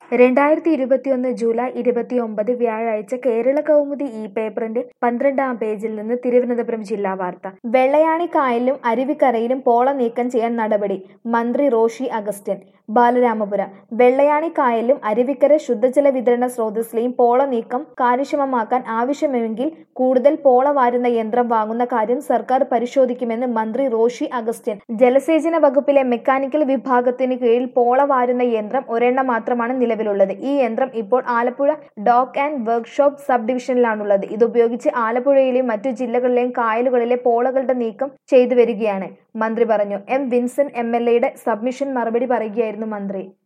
രണ്ടായിരത്തി ഇരുപത്തിയൊന്ന് ജൂലൈ ഇരുപത്തിയൊമ്പത് വ്യാഴാഴ്ച കേരള കൗമുദി ഈ പേപ്പറിന്റെ പന്ത്രണ്ടാം പേജിൽ നിന്ന് തിരുവനന്തപുരം ജില്ലാ വാർത്ത വെള്ളയാണി കായലിലും അരുവിക്കരയിലും പോള നീക്കം ചെയ്യാൻ നടപടി മന്ത്രി റോഷി അഗസ്റ്റിൻ ബാലരാമപുരം വെള്ളയാണി കായലിലും അരുവിക്കര ശുദ്ധജല വിതരണ സ്രോതസ്സിലെയും പോള നീക്കം കാര്യക്ഷമമാക്കാൻ ആവശ്യമെങ്കിൽ കൂടുതൽ പോള വാരുന്ന യന്ത്രം വാങ്ങുന്ന കാര്യം സർക്കാർ പരിശോധിക്കുമെന്ന് മന്ത്രി റോഷി അഗസ്റ്റിൻ ജലസേചന വകുപ്പിലെ മെക്കാനിക്കൽ വിഭാഗത്തിന് കീഴിൽ പോള വാരുന്ന യന്ത്രം ഒരെണ്ണം മാത്രമാണ് നിലവിലുള്ളത് ഈ യന്ത്രം ഇപ്പോൾ Alappuzha dock and workshop sub ഡിവിഷനിലാണുള്ളത് ഇതുപയോഗിച്ച് ആലപ്പുഴയിലെയും മറ്റു ജില്ലകളിലെയും കായലുകളിലെ പോളകളുടെ നീക്കം ചെയ്തു വരികയാണ് മന്ത്രി പറഞ്ഞു എം വിൻസെന്റ് എം എൽ എയുടെ സബ്മിഷൻ മറുപടി പറയുകയായിരുന്നു മന്ത്രി